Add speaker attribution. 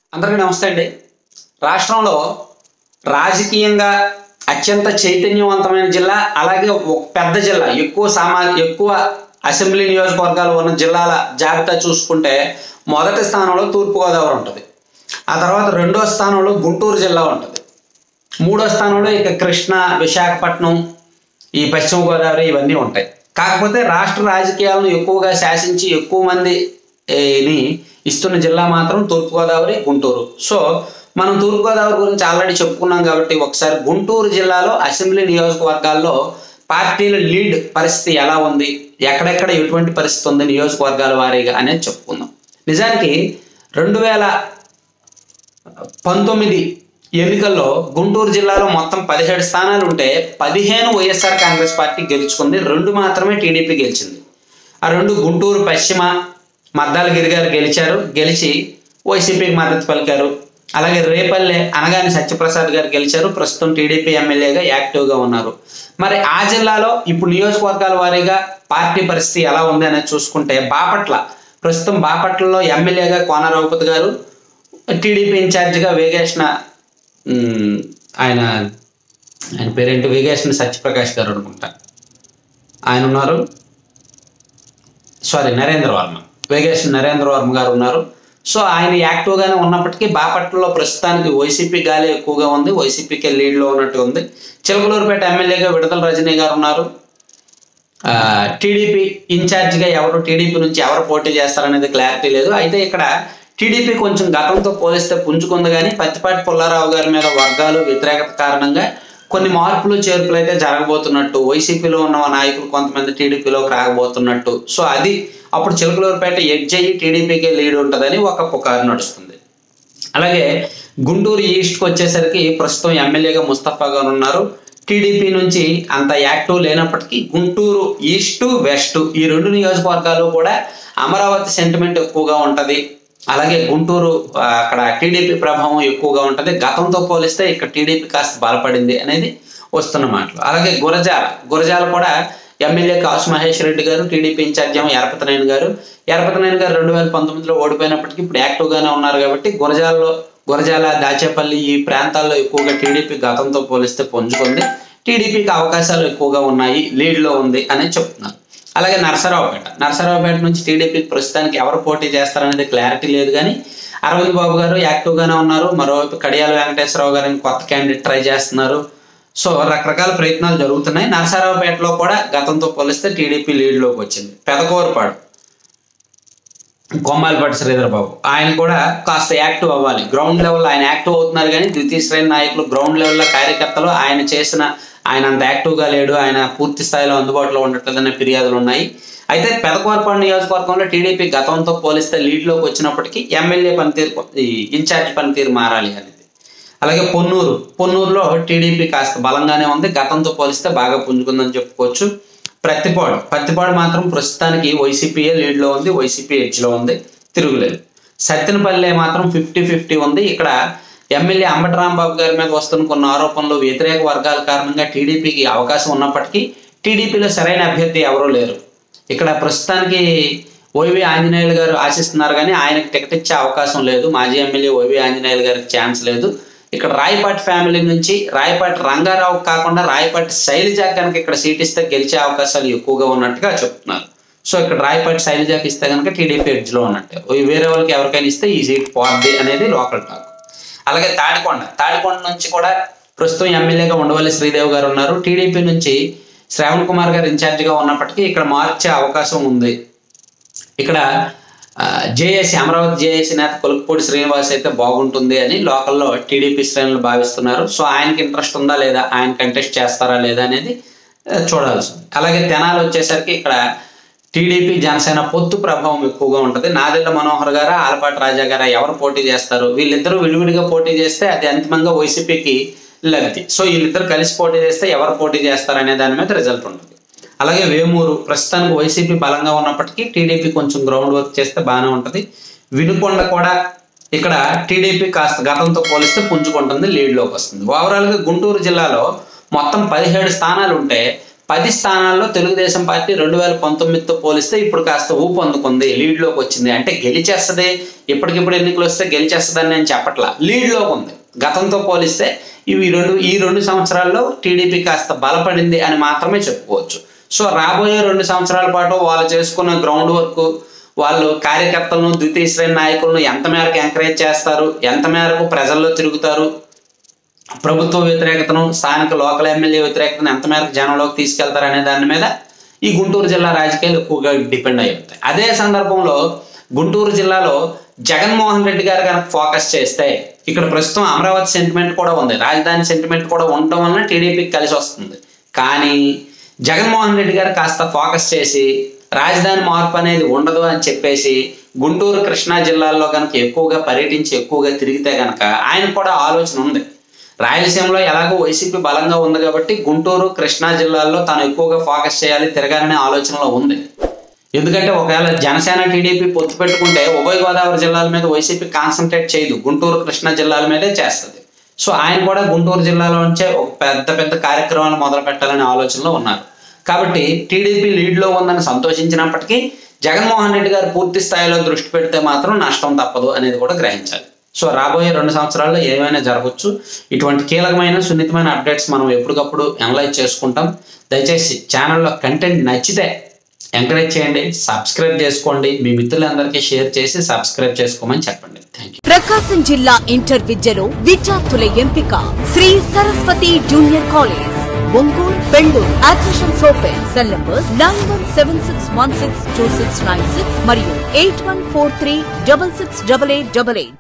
Speaker 1: అందరికీ నమస్తే అండి రాష్ట్రంలో రాజకీయంగా అత్యంత చైతన్యవంతమైన జిల్లా అలాగే ఒక పెద్ద జిల్లా ఎక్కువ సామా ఎక్కువ అసెంబ్లీ నియోజకవర్గాలు ఉన్న జిల్లాల జాబితా చూసుకుంటే మొదటి స్థానంలో తూర్పుగోదావరి ఉంటుంది ఆ తర్వాత రెండో స్థానంలో గుంటూరు జిల్లా ఉంటుంది మూడో స్థానంలో ఇక కృష్ణ విశాఖపట్నం ఈ పశ్చిమ గోదావరి ఇవన్నీ ఉంటాయి కాకపోతే రాష్ట్ర రాజకీయాలను ఎక్కువగా శాసించి ఎక్కువ మంది ఏ, ని ఇస్తున్న జిల్లా మాత్రం తూర్పుగోదావరి గుంటూరు సో మనం తూర్పుగోదావరి గురించి ఆల్రెడీ చెప్పుకున్నాం కాబట్టి ఒకసారి గుంటూరు జిల్లాలో అసెంబ్లీ నియోజకవర్గాల్లో పార్టీల లీడ్ పరిస్థితి ఎలా ఉంది ఎక్కడెక్కడ ఎటువంటి పరిస్థితి ఉంది నియోజకవర్గాల వారీగా అనేది చెప్పుకుందాం నిజానికి రెండు వేల పంతొమ్మిది ఎన్నికల్లో గుంటూరు జిల్లాలో మొత్తం పదిహేడు స్థానాలు ఉంటే పదిహేను వైఎస్ఆర్ కాంగ్రెస్ పార్టీ గెలుచుకుంది రెండు మాత్రమే టీడీపీ గెలిచింది ఆ రెండు గుంటూరు పశ్చిమ మద్దాలగిరి గారు గెలిచారు గెలిచి వైసీపీకి మద్దతు పలికారు అలాగే రేపల్లె అనగాని సత్యప్రసాద్ గారు గెలిచారు ప్రస్తుతం టీడీపీ ఎమ్మెల్యేగా యాక్టివ్గా ఉన్నారు మరి ఆ జిల్లాలో ఇప్పుడు నియోజకవర్గాల వారీగా పార్టీ పరిస్థితి ఎలా ఉంది అనేది చూసుకుంటే బాపట్ల ప్రస్తుతం బాపట్లలో ఎమ్మెల్యేగా కోన రఘుపతి గారు టీడీపీ ఇన్ఛార్జిగా వేగేష్ణ ఉమ్, ఆయన ఆయన పేరేంటి వేగేష్ణ సత్యప్రకాష్ గారు అనుకుంటా ఆయన ఉన్నారు సారీ నరేంద్ర వర్మ వేగేష్ నరేంద్ర వర్మ గారు ఉన్నారు సో ఆయన యాక్టివ్గానే ఉన్నప్పటికీ బాపట్లలో ప్రస్తుతానికి వైసీపీ గాలి ఎక్కువగా ఉంది వైసీపీకి లీడ్లో ఉన్నట్టు ఉంది చిలకలూరుపేట ఎమ్మెల్యేగా విడతల రజనీ గారు ఉన్నారు ఆ, టీడీపీ ఇన్ఛార్జిగా ఎవరు టీడీపీ నుంచి ఎవరు పోటీ చేస్తారనేది క్లారిటీ లేదు అయితే ఇక్కడ టీడీపీ కొంచెం గతంతో పోలిస్తే పుంజుకుంది కానీ పత్తిపాటి పుల్లారావు గారి మీద వర్గాలు వ్యతిరేకత కారణంగా కొన్ని మార్పులు చేర్పులు అయితే జరగబోతున్నట్టు వైసీపీలో ఉన్న నాయకులు కొంతమంది టీడీపీలోకి రాకపోతున్నట్టు సో అది అప్పుడు చిలకలూరుపేట ఎడ్జ్ అయ్యి టీడీపీకే లీడ్ ఉంటుందని ఒక పుకారు నడుస్తుంది అలాగే గుంటూరు ఈస్ట్కి వచ్చేసరికి ప్రస్తుతం ఎమ్మెల్యేగా ముస్తఫా గారు ఉన్నారు టీడీపీ నుంచి అంత యాక్టివ్ లేనప్పటికీ గుంటూరు ఈస్ట్ వెస్ట్ ఈ రెండు నియోజకవర్గాలు కూడా అమరావతి సెంటిమెంట్ ఎక్కువగా ఉంటుంది అలాగే గుంటూరు ఆ, అక్కడ టీడీపీ ప్రభావం ఎక్కువగా ఉంటుంది గతంతో పోలిస్తే ఇక్కడ టీడీపీ కాస్త బలపడింది అనేది వస్తున్న మాటలు అలాగే గురజాల గురజాల కూడా ఎమ్మెల్యే కాసు మహేష్ రెడ్డి గారు టీడీపీ ఇన్ఛార్జ్ ఏమో ఎరపతనేని గారు ఎరపతనేని గారు రెండు వేల పంతొమ్మిదిలో ఓడిపోయినప్పటికీ ఇప్పుడు యాక్టివ్గానే ఉన్నారు కాబట్టి గురజాలలో గురజాల దాచేపల్లి ఈ ప్రాంతాల్లో ఎక్కువగా టీడీపీ గతంతో పోలిస్తే పుంజుకుంది టీడీపీకి అవకాశాలు ఎక్కువగా ఉన్నాయి లీడ్లో ఉంది అని చెప్తున్నారు అలాగే నరసరావుపేట నరసరావుపేట నుంచి టీడీపీకి ప్రస్తుతానికి ఎవరు పోటీ చేస్తారనేది క్లారిటీ లేదు కానీ అరవింద్ బాబు గారు యాక్టివ్గానే ఉన్నారు మరోవైపు కడియాల వెంకటేశ్వరరావు గారిని కొత్త క్యాండిడేట్ ట్రై చేస్తున్నారు సో రకరకాల ప్రయత్నాలు జరుగుతున్నాయి నరసరావుపేటలో కూడా గతంతో పోలిస్తే టీడీపీ లీడ్లోకి వచ్చింది పెదకూరపాడు కొమ్మాలపాటి శ్రీధర్ బాబు ఆయన కూడా కాస్త యాక్టివ్ అవ్వాలి గ్రౌండ్ లెవెల్ ఆయన యాక్టివ్ అవుతున్నారు కానీ ద్వితీయ శ్రేణి నాయకులు గ్రౌండ్ లెవెల్లో కార్యకర్తలు ఆయన చేసిన ఆయన అంత యాక్టివ్గా లేడు ఆయన పూర్తి స్థాయిలో అందుబాటులో ఉండట్లేదనే ఫిర్యాదులు ఉన్నాయి అయితే పెదకూరపాడు నియోజకవర్గంలో టీడీపీ గతంతో పోలిస్తే లీడ్లోకి వచ్చినప్పటికీ ఎమ్మెల్యే పనితీరు ఈ ఇన్ఛార్జ్ పనితీరు మారాలి అనేది అలాగే పొన్నూరు పొన్నూరులో టీడీపీ కాస్త బలంగానే ఉంది గతంతో పోలిస్తే బాగా పుంజుకుందని చెప్పుకోవచ్చు ప్రత్తిపాడు ప్రత్తిపాడు మాత్రం ప్రస్తుతానికి వైసీపీఏ లీడ్లో ఉంది వైసీపీ ఎడ్జ్లో ఉంది తిరుగులేదు సత్తెనపల్లి మాత్రం ఫిఫ్టీ ఫిఫ్టీ ఉంది ఇక్కడ ఎమ్మెల్యే అంబటి రాంబాబు గారి మీద వస్తున్న కొన్ని ఆరోపణలు వ్యతిరేక వర్గాల కారణంగా టీడీపీకి అవకాశం ఉన్నప్పటికీ టీడీపీలో సరైన అభ్యర్థి ఎవరూ లేరు ఇక్కడ ప్రస్తుతానికి వైవి ఆంజనేయులు గారు ఆశిస్తున్నారు కానీ ఆయనకు టికెట్ ఇచ్చే అవకాశం లేదు మాజీ ఎమ్మెల్యే వైవి ఆంజనేయులు గారికి ఛాన్స్ లేదు ఇక్కడ రాయపాటి ఫ్యామిలీ నుంచి రాయపాటి రంగారావు కాకుండా రాయపాటి శైలజ కనుక ఇక్కడ సీట్ ఇస్తే గెలిచే అవకాశాలు ఎక్కువగా ఉన్నట్టుగా చెప్తున్నారు సో ఇక్కడ రాయపాటి శైలజకి ఇస్తే కనుక టీడీపీ ఎడ్జ్లో ఉన్నట్టే ఓ వేరే వాళ్ళకి ఎవరికైనా ఇస్తే ఈ సీట్ పోద్ది అనేది లోకల్ టాక్ అలాగే తాడికొండ తాడికొండ నుంచి కూడా ప్రస్తుతం ఎమ్మెల్యేగా ఉండవల్లి శ్రీదేవి గారు ఉన్నారు టీడీపీ నుంచి శ్రావణ్ కుమార్ గారు ఇన్ఛార్జిగా ఉన్నప్పటికీ ఇక్కడ మార్చే అవకాశం ఉంది ఇక్కడ జేఏసీ అమరావతి జేఏసీ నేత కొలుకుపూడి శ్రీనివాస్ అయితే బాగుంటుంది అని లోకల్లో టీడీపీ శ్రేణులు భావిస్తున్నారు సో ఆయనకి ఇంట్రెస్ట్ ఉందా లేదా ఆయన కంటెస్ట్ చేస్తారా లేదా అనేది ఆ, చూడాల్సి ఉంది అలాగే తెనాలి వచ్చేసరికి ఇక్కడ టీడీపీ జనసేన పొత్తు ప్రభావం ఎక్కువగా ఉంటుంది నాదెళ్ల మనోహర్ గారా ఆలపాటి రాజా గారా ఎవరు పోటీ చేస్తారు వీళ్ళిద్దరూ విడివిడిగా పోటీ చేస్తే అది అంతిమంగా వైసీపీకి లబ్ధి సో వీళ్ళిద్దరు కలిసి పోటీ చేస్తే ఎవరు పోటీ చేస్తారు అనే దాని మీద రిజల్ట్ ఉంటుంది అలాగే వేమూరు ప్రస్తుతానికి వైసీపీ బలంగా ఉన్నప్పటికీ టీడీపీ కొంచెం గ్రౌండ్ వర్క్ చేస్తే బాగానే ఉంటుంది వినుకొండ కూడా ఇక్కడ టీడీపీ కాస్త గతంతో పోలిస్తే పుంజుకుంటుంది లీడ్లోకి వస్తుంది ఓవరాల్గా గుంటూరు జిల్లాలో మొత్తం పదిహేడు స్థానాలు ఉంటే పది స్థానాల్లో తెలుగుదేశం పార్టీ రెండు వేల పంతొమ్మిదితో పోలిస్తే ఇప్పుడు కాస్త ఊపు అందుకుంది లీడ్లోకి వచ్చింది అంటే గెలిచేస్తుంది ఇప్పటికిప్పుడు ఎన్నికలు వస్తే గెలిచేస్తుందని నేను చెప్పట్లా లీడ్లోకి ఉంది గతంతో పోలిస్తే ఇవి రెండు ఈ రెండు సంవత్సరాల్లో టీడీపీ కాస్త బలపడింది అని మాత్రమే చెప్పుకోవచ్చు సో రాబోయే రెండు సంవత్సరాల పాటు వాళ్ళు చేసుకున్న గ్రౌండ్ వర్క్ వాళ్ళు కార్యకర్తలను ద్వితీయ శ్రేణి నాయకులను ఎంత మేరకు ఎంకరేజ్ చేస్తారు ఎంత మేరకు ప్రజల్లో తిరుగుతారు ప్రభుత్వ వ్యతిరేకతను స్థానిక లోకల్ ఎమ్మెల్యే వ్యతిరేకతను ఎంత మేరకు జనంలోకి తీసుకెళ్తారు అనే దాని మీద ఈ గుంటూరు జిల్లా రాజకీయాలు ఎక్కువగా డిపెండ్ అయి ఉంటాయి అదే సందర్భంలో గుంటూరు జిల్లాలో జగన్మోహన్ రెడ్డి గారు కనుక ఫోకస్ చేస్తే ఇక్కడ ప్రస్తుతం అమరావతి సెంటిమెంట్ కూడా ఉంది రాజధాని సెంటిమెంట్ కూడా ఉండటం వలన టీడీపీకి కలిసి వస్తుంది కానీ జగన్మోహన్ రెడ్డి గారు కాస్త ఫోకస్ చేసి రాజధాని మార్పు అనేది ఉండదు అని చెప్పేసి గుంటూరు కృష్ణా జిల్లాల్లో కనుక ఎక్కువగా పర్యటించి ఎక్కువగా తిరిగితే కనుక ఆయన కూడా ఆలోచన ఉంది రాయలసీమలో ఎలాగో వైసీపీ బలంగా ఉంది కాబట్టి గుంటూరు కృష్ణా జిల్లాల్లో తాను ఎక్కువగా ఫోకస్ చేయాలి తిరగాలనే ఆలోచనలో ఉంది ఎందుకంటే ఒకవేళ జనసేన టీడీపీ పొత్తు పెట్టుకుంటే ఉభయ గోదావరి జిల్లాల మీద వైసీపీ కాన్సన్ట్రేట్ చేయదు గుంటూరు కృష్ణా జిల్లాల మీదే చేస్తుంది సో ఆయన కూడా గుంటూరు జిల్లాలో నుంచే ఒక పెద్ద పెద్ద కార్యక్రమాలు మొదలు పెట్టాలనే ఆలోచనలో ఉన్నారు కాబట్టి టీడీపీ లీడ్లో ఉందని సంతోషించినప్పటికీ జగన్మోహన్ రెడ్డి గారు పూర్తి స్థాయిలో దృష్టి పెడితే మాత్రం నష్టం తప్పదు అనేది కూడా గ్రహించాలి సో రాబోయే రెండు సంవత్సరాల్లో ఏమైనా జరగవచ్చు ఇటువంటి కీలకమైన సున్నితమైన అప్డేట్స్ మనం ఎప్పటికప్పుడు అనలైజ్ చేసుకుంటాం దయచేసి ఛానల్లో కంటెంట్ నచ్చితే ఎంకరేజ్ చేయండి సబ్స్క్రైబ్ చేసుకోండి మీ మిత్రులందరికీ షేర్ చేసి సబ్స్క్రైబ్ చేసుకోమని చెప్పండి థ్యాంక్ యూ
Speaker 2: ప్రకాశం జిల్లా ఇంటర్ విద్యలో విద్యార్థుల ఎంపిక Shri Saraswati junior college Ongole Bengaluru admissions open cell numbers nine one seven six one six two six nine six మరియు eight one four three double six double eight double eight